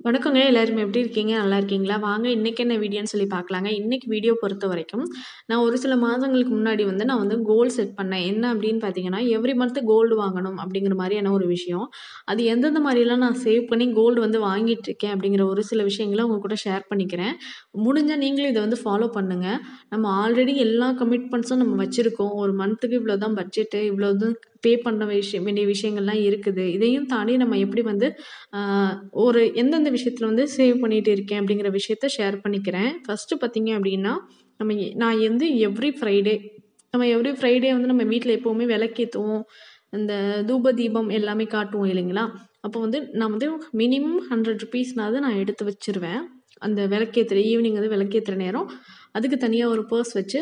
வணக்கங்க. எல்லாரும் எப்படி இருக்கீங்க? நல்லா இருக்கீங்களா? வாங்க இன்னைக்கு என்ன வீடியோன்னு சொல்லி பார்க்கலாங்க. இன்னைக்கு வீடியோ பொறுத்தவரைக்கும், நான் ஒரு சில மாதங்களுக்கு முன்னாடி வந்து நான் வந்து கோல் செட் பண்ணேன். என்ன அப்படின்னு பார்த்தீங்கன்னா, எவ்ரி மந்த் கோல்டு வாங்கணும் அப்படிங்கிற மாரியான ஒரு விஷயம். அது எந்தெந்த மாரிலாம் நான் சேவ் பண்ணி கோல்டு வந்து வாங்கிட்டுருக்கேன் அப்படிங்கிற ஒரு சில விஷயங்கள உங்க கூட ஷேர் பண்ணிக்கிறேன். முடிஞ்சா நீங்களும் இத வந்து ஃபாலோ பண்ணுங்க. நம்ம ஆல்ரெடி எல்லா கமிட்மெண்ட்ஸும் நம்ம வச்சிருக்கோம். ஒரு மந்த்துக்கு இவ்வளோ தான் பட்ஜெட்டு, இவ்வளோ தான் பே பண்ண விஷயம் வேண்டிய விஷயங்கள்லாம் இருக்குது. இதையும் தாண்டி நம்ம எப்படி வந்து அ ஒரு எந்தெந்த விஷயத்துல வந்து சேவ் பண்ணிட்டு இருக்கேன் அப்படிங்கிற விஷயத்த ஷேர் பண்ணிக்கிறேன். ஃபர்ஸ்ட்டு பார்த்தீங்க அப்படின்னா, நம்ம எ நான் வந்து எவ்ரி ஃப்ரைடே நம்ம எவ்ரி ஃப்ரைடே வந்து நம்ம வீட்ல எப்பவுமே விளக்கேத்துவோம். இந்த தூப தீபம் எல்லாமே காட்டுவோம் இல்லைங்களா? அப்போ வந்து நான் வந்து மினிமம் ₹100 னாவது நான் எடுத்து வச்சுருவேன். அந்த விளக்கேத்துற ஈவினிங் வந்து விளக்கேத்துற நேரம், அதுக்கு தனியா ஒரு பர்ஸ் வச்சு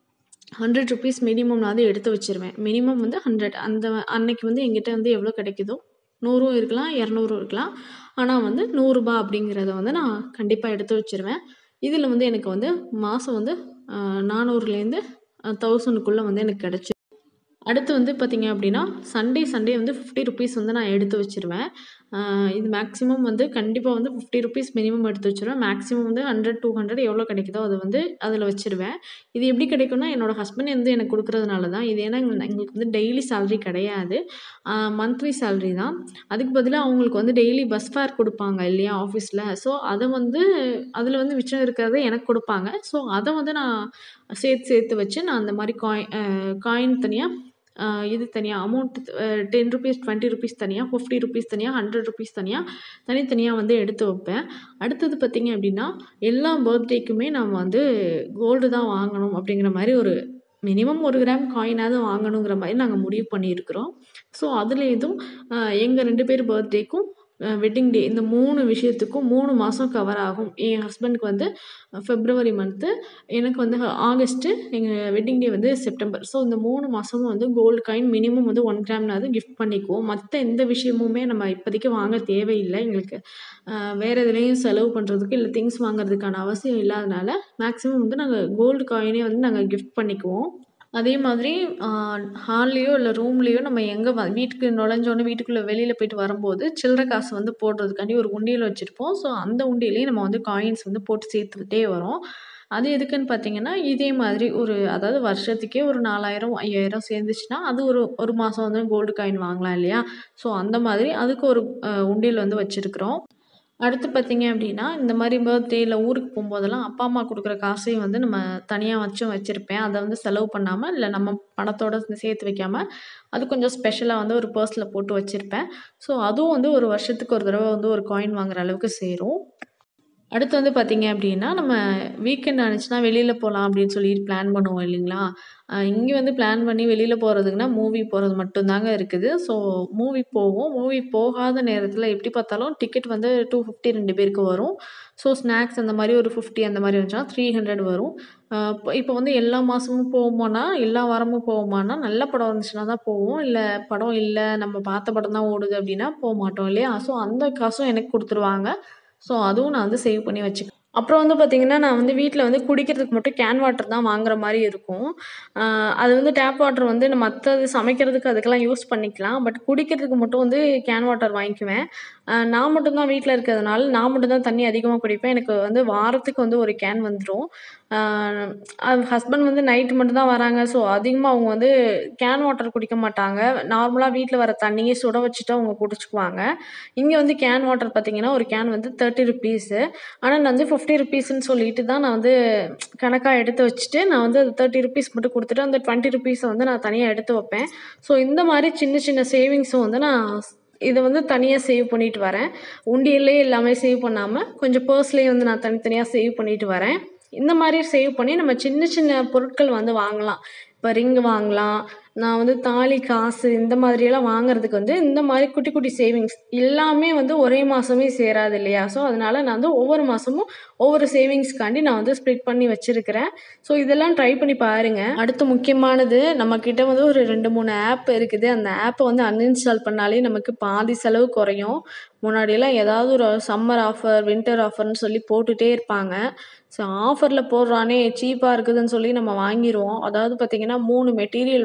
₹100 மினிமம்னாவது எடுத்து வச்சுருவேன். மினிமம் வந்து 100 அந்த அன்னைக்கு வந்து என்கிட்ட வந்து எவ்வளோ கிடைக்குதோ, 100ம் இருக்கலாம், 200ம் இருக்கலாம். ஆனா வந்து ரூ. 100 அப்படிங்கிறத வந்து நான் கண்டிப்பா எடுத்து வச்சுருவேன். இதில வந்து எனக்கு வந்து மாசம் வந்து அ 400லேருந்து அ 1000க்குள்ள வந்து எனக்கு கிடைச்சிரும். அடுத்து வந்து பார்த்தீங்க அப்படின்னா, சண்டே சண்டே வந்து ₹50 வந்து நான் எடுத்து வச்சுருவேன். அ இது மேக்ஸிமம் வந்து கண்டிப்பா வந்து ₹50 மினிமம் எடுத்து வச்சுருவேன். மேக்ஸிமம் வந்து 100, 200 எவ்வளோ கிடைக்குதோ அத வந்து அதில வச்சுருவேன். இது எப்படி கிடைக்கும்னா, என்னோட ஹஸ்பண்ட் வந்து எனக்கு குடுக்குறதுனால தான். இது ஏன்னா எங்க எங்களுக்கு வந்து டெய்லி சேலரி கிடையாது. அ மந்த்லி சேலரி தான். அதுக்கு பதிலா அவங்களுக்கு வந்து டெய்லி பஸ் ஃபேர் குடுப்பாங்க இல்லையா ஆஃபீஸ்ல. ஸோ அத வந்து அதில வந்து மிச்சம் இருக்கிறத எனக்கு குடுப்பாங்க. ஸோ அத வந்து நான் சேர்த்து சேர்த்து வச்சு நான் அந்த மாரி காய் அ காயின் தனியா, அ இது தனியா அமௌண்ட் அ ₹10, ₹20 தனியா, ₹50 தனியா, ₹100 தனியா, தனித்தனியா வந்து எடுத்து வைப்பேன். அடுத்தது பார்த்தீங்க அப்படின்னா, எல்லா பர்த்டேக்குமே நம்ம வந்து கோல்டு தான் வாங்கணும் அப்படிங்கிற மாரி ஒரு மினிமம் 1 கிராம் காயினாவது வாங்கணுங்கிற மாரி நாங்க முடிவு பண்ணியிருக்கிறோம். ஸோ அதில இதுவும் அ எங்க 2 பேர் பர்த்டேக்கும், அ வெட்டிங் டே இந்த 3 விஷயத்துக்கும் 3 மாசம் கவர் ஆகும். என் ஹஸ்பண்ட்க்கு வந்து பிப்ரவரி மந்த்து, எனக்கு வந்து ஆகஸ்ட்டு, எங்க வெட்டிங் டே வந்து செப்டம்பர். ஸோ இந்த 3 மாசமும் வந்து கோல்டு காயின் மினிமம் வந்து 1 கிராம்னாவது கிஃப்ட் பண்ணிக்குவோம். மத்த எந்த விஷயமுமே நம்ம இப்போதைக்கு வாங்க தேவையில்ல. எங்களுக்கு அ வேற எதுலயும் செலவு பண்றதுக்கு, இல்ல திங்ஸ் வாங்குறதுக்கான அவசியம் இல்லாதனால, மேக்ஸிமம் வந்து நாங்க கோல்டு காயினே வந்து நாங்க கிஃப்ட் பண்ணிக்குவோம். அதே மாதிரி அ ஹால்லயோ இல்ல ரூம்லயோ நம்ம எங்க வ வீட்டுக்கு நுழைஞ்சோனே வீட்டுக்குள்ள வெளியில போயிட்டு வரும்போது, சில்லற காசு வந்து போடுறதுக்காண்டி ஒரு உண்டியல் வச்சிருப்போம். ஸோ அந்த உண்டியல்லயும் நம்ம வந்து காயின்ஸ் வந்து போட்டு சேர்த்துக்கிட்டே வரோம். அது எதுக்குன்னு பார்த்தீங்கன்னா, இதே மாதிரி ஒரு அதாவது வருஷத்துக்கே ஒரு 4000, 5000 சேர்ந்துச்சுன்னா, அது ஒரு 1 மாசம் வந்து கோல்டு காயின் வாங்கலாம் இல்லையா? ஸோ அந்த மாதிரி அதுக்கு ஒரு அ உண்டியல் வந்து வச்சிருக்கிறோம். அடுத்து பார்த்தீங்க அப்படின்னா, இந்த மாரி பர்த்டே இல்ல ஊருக்கு போம்போதெல்லாம் அப்பா, அம்மா குடுக்குற காசையும் வந்து நம்ம தனியா வச்சும் வச்சிருப்பேன். அத வந்து செலவு பண்ணாம, இல்ல நம்ம பணத்தோட சேர்த்து வைக்காம, அது கொஞ்சம் ஸ்பெஷலா வந்து ஒரு பர்ஸ்ல போட்டு வச்சிருப்பேன். ஸோ அதுவும் வந்து ஒரு வருஷத்துக்கு ஒரு தடவ வந்து ஒரு காயின் வாங்குற அளவுக்கு சேரும். அடுத்து வந்து பார்த்தீங்க அப்படின்னா, நம்ம வீக்கெண்ட் ஆனுச்சுன்னா வெளியில போலாம் அப்படின்னு சொல்லி பிளான் பண்ணுவோம் இல்லைங்களா? அ இங்க வந்து பிளான் பண்ணி வெளியில போறதுக்குன்னா, மூவி போறது மட்டும் தாங்க இருக்குது. ஸோ மூவி போவோம். மூவி போகாத நேரத்தில எப்படி பார்த்தாலும் டிக்கெட் வந்து 250 2 பேருக்கு வரும். ஸோ ஸ்நாக்ஸ் அந்த மாரி ஒரு 50 அந்த மாரி வந்துச்சுன்னா 300 வரும். அ இப்போ வந்து எல்லா மாசமும் போவோமான்னா, எல்லா வாரமும் போவோமான்னா, நல்ல படம் வந்துச்சுன்னா தான் போவோம். இல்ல படம் இல்ல, நம்ம பார்த்த படம் தான் ஓடுது அப்படின்னா போமாட்டோம் இல்லையா? ஸோ அந்த காசும் எனக்கு குடுத்துருவாங்க. ஸோ அதுவும் நான் வந்து சேவ் பண்ணி வச்சுக்குவேன். அப்புறம் வந்து பார்த்தீங்கன்னா, நான் வந்து வீட்ல வந்து குடிக்கிறதுக்கு மட்டும் கேன் வாட்டர் தான் வாங்குற மாரி இருக்கும். அ அது வந்து டேப் வாட்டர் வந்து மத்தது சமைக்கிறதுக்கு அதுக்கெல்லாம் யூஸ் பண்ணிக்கலாம். பட் குடிக்கிறதுக்கு மட்டும் வந்து கேன் வாட்டர் வாங்கிக்குவேன். அ நான் மட்டும் தான் வீட்ல இருக்கிறதுனால, நான் மட்டும் தான் தண்ணி அதிகமா குடிப்பேன். எனக்கு வந்து வாரத்துக்கு வந்து 1 கேன் வந்துரும். அ அது ஹஸ்பண்ட் வந்து நைட் மட்டும் தான் வராங்க. ஸோ அதிகமா அவங்க வந்து கேன் வாட்டர் குடிக்க மாட்டாங்க. நார்மலா வீட்ல வர தண்ணியே சுட வச்சுட்டு அவங்க குடிச்சுக்குவாங்க. இங்க வந்து கேன் வாட்டர் பார்த்தீங்கன்னா, ஒரு கேன் வந்து ₹30 ஆனா நான் வந்து ₹50ன்னு சொல்லிட்டு தான் நான் வந்து கணக்கா எடுத்து வச்சுட்டு, நான் வந்து அது ₹30 மட்டும் குடுத்துட்டு, அந்த ₹20 வந்து நான் தனியா எடுத்து வைப்பேன். ஸோ இந்த மாரி சின்ன சின்ன சேவிங்ஸும் வந்து நான் இத வந்து தனியா சேவ் பண்ணிட்டு வரேன். உண்டியல்லயே எல்லாமே சேவ் பண்ணாம, கொஞ்சம் பர்ஸ்லயும் வந்து நான் தனித்தனியா சேவ் பண்ணிட்டு வரேன். இந்த மாரி சேவ் பண்ணி நம்ம சின்ன சின்ன பொருட்கள் வந்து வாங்கலாம். இப்ப ரிங் வாங்கலாம். நான் வந்து தாலி, காசு இந்த மாதிரியெல்லாம் வாங்குறதுக்கு வந்து இந்த மாரி குட்டி குட்டி சேவிங்ஸ் எல்லாமே வந்து ஒரே மாசமே சேராது இல்லையா? ஸோ அதனால நான் வந்து ஒவ்வொரு மாசமும் ஒவ்வொரு சேவிங்ஸ்க்காண்டி நான் வந்து ஸ்ப்ளிட் பண்ணி வச்சிருக்கிறேன். ஸோ இதெல்லாம் ட்ரை பண்ணி பாருங்க. அடுத்து முக்கியமானது நம்மகிட்ட வந்து ஒரு 2, 3 ஆப் இருக்குது. அந்த ஆப்ப வந்து அன்இன்ஸ்டால் பண்ணாலே நமக்கு பாதி செலவு குறையும். முன்னாடியெல்லாம் ஏதாவது ஒரு சம்மர் ஆஃபர், வின்டர் ஆஃபர்ன்னு சொல்லி போட்டுட்டே இருப்பாங்க. ஸோ ஆஃபர்ல போடுறானே சீப்பா இருக்குதுன்னு சொல்லி நம்ம வாங்கிருவோம். அதாவது பார்த்தீங்கன்னா, 3 மெட்டீரியல் வந்து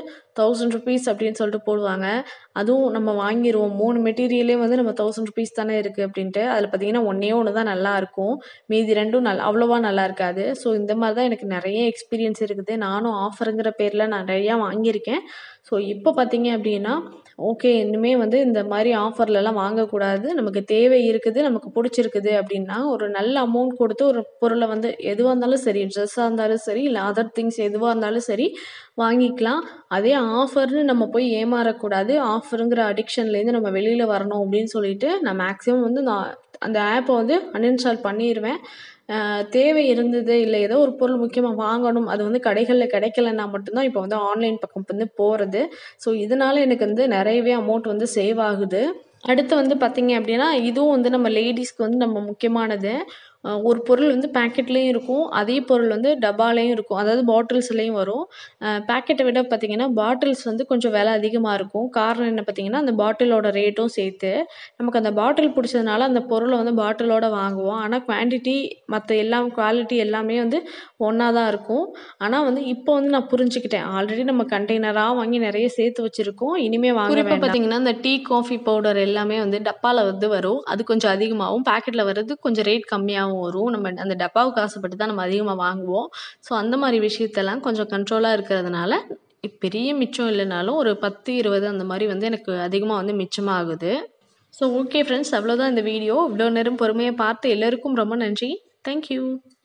தௌசண்ட் ருபீஸ் அப்படின்னு சொல்லிட்டு போடுவாங்க அதுவும் நம்ம வாங்கிடுவோம் மூணு மெட்டீரியலே வந்து நம்ம தௌசண்ட் ருபீஸ் தானே இருக்குது அப்படின்ட்டு அதில் பார்த்தீங்கன்னா ஒன்றே ஒன்று தான் நல்லா இருக்கும் மீதி ரெண்டும் நல்லா அவ்வளோவா நல்லா இருக்காது ஸோ இந்த மாதிரி தான் எனக்கு நிறைய எக்ஸ்பீரியன்ஸ் இருக்குது நானும் ஆஃபருங்கிற பேரில் நான் நிறையா வாங்கியிருக்கேன் ஸோ இப்போ பார்த்தீங்க அப்படின்னா ஓகே இனிமே வந்து இந்த மாதிரி ஆஃபர்லலாம் வாங்கக்கூடாது நமக்கு தேவை இருக்குது நமக்கு பிடிச்சிருக்குது அப்படின்னா ஒரு நல்ல அமௌண்ட் கொடுத்து ஒரு பொருளை வந்து எதுவாக இருந்தாலும் சரி ட்ரெஸ்ஸாக இருந்தாலும் சரி இல்லை அதர் திங்ஸ் எதுவாக இருந்தாலும் சரி வாங்கிக்கலாம் அதே ஆஃபர்னு நம்ம போய் ஏமாறக்கூடாது ஆஃபருங்கிற அடிக்ஷன்லேருந்து நம்ம வெளியில் வரணும் அப்படின்னு சொல்லிட்டு நான் மேக்ஸிமம் வந்து நான் அந்த ஆப்பை வந்து அன்இன்ஸ்டால் பண்ணிடுவேன் அஹ் தேவை இருந்தது இல்லை ஏதோ ஒரு பொருள் முக்கியமாக வாங்கணும் அது வந்து கடைகளில் கிடைக்கலன்னா மட்டும்தான் இப்போ வந்து ஆன்லைன் பக்கம் வந்து போகிறது ஸோ இதனால் எனக்கு வந்து நிறையவே அமௌண்ட் வந்து சேவ் ஆகுது அடுத்து வந்து பார்த்திங்க அப்படின்னா இதுவும் வந்து நம்ம லேடிஸ்க்கு வந்து நம்ம முக்கியமானது அஹ் ஒரு பொருள் வந்து பேக்கெட்லேயும் இருக்கும் அதே பொருள் வந்து டப்பாலையும் இருக்கும் அதாவது பாட்டில்ஸ்லேயும் வரும் பேக்கெட்டை விட பார்த்திங்கன்னா பாட்டில்ஸ் வந்து கொஞ்சம் விலை அதிகமாக இருக்கும் காரணம் என்ன பார்த்திங்கன்னா அந்த பாட்டிலோட ரேட்டும் சேர்த்து நமக்கு அந்த பாட்டில் பிடிச்சதுனால அந்த பொருளை வந்து பாட்டிலோட வாங்குவோம் ஆனால் குவான்டிட்டி மற்ற எல்லாம் குவாலிட்டி எல்லாமே வந்து ஒன்றா தான் இருக்கும் ஆனால் வந்து இப்போ வந்து நான் புரிஞ்சுக்கிட்டேன் ஆல்ரெடி நம்ம கண்டெய்னராக வாங்கி நிறைய சேர்த்து வச்சுருக்கோம் இனிமேல் வாங்க குறிப்பாக பார்த்தீங்கன்னா இந்த டீ காஃபி பவுடர் எல்லாமே வந்து டப்பாவில் வந்து வரும் அது கொஞ்சம் அதிகமாகவும் பேக்கெட்டில் வர்றது கொஞ்சம் ரேட் கம்மியாகவும் வரும் நம்ம அந்த டப்பாவுக்கு ஆசைப்பட்டு தான் நம்ம அதிகமாக வாங்குவோம் ஸோ அந்த மாதிரி விஷயத்தெல்லாம் கொஞ்சம் கண்ட்ரோலாக இருக்கிறதுனால பெரிய மிச்சம் இல்லைனாலும் ஒரு பத்து இருபது அந்த மாதிரி வந்து எனக்கு அதிகமாக வந்து மிச்சமாகுது ஸோ ஓகே ஃப்ரெண்ட்ஸ் அவ்வளோதான் இந்த வீடியோ இவ்வளோ நேரம் பொறுமையாக பார்த்து எல்லோருக்கும் ரொம்ப நன்றி தேங்க்யூ